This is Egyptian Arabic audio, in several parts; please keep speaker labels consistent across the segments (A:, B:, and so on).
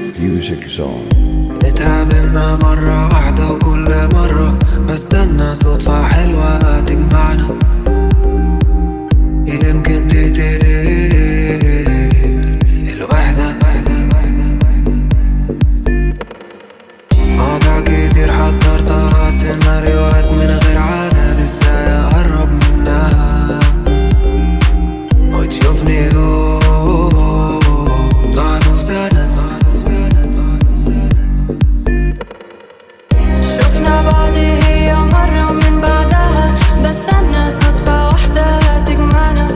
A: Music Zone
B: نتقابلنا مرة واحدة وكل مرة بستنى صدفة حلوة تجمعنا يمكن تقتل الوحدة مواضيع كتير حضرتها سيناريوهات من غير عدد ازاي اقرب منها وتشوفني دوب ضهر وسند ضهر وسند ضهر وسند
C: شفنا بعض هي مرة ومن بعدها بستنى صدفة واحدة تجمعنا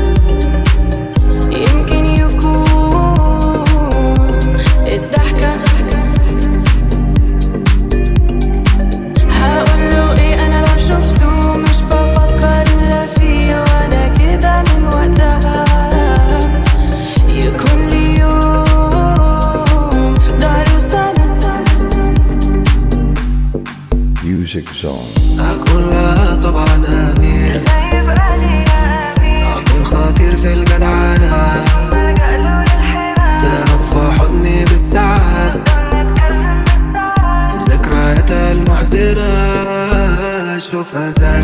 C: يمكن يكون الضحكة هقوله ايه انا لو شفته مش بفكر الا فيه وانا كده من وقتها يكون لي يوم ضهر وسند
A: Music Zone
B: أكون لها طبعا أمير راجل خطير في الجدعنة تهرب في حضني بالساعات ذكرياتها المحزنة أشوفها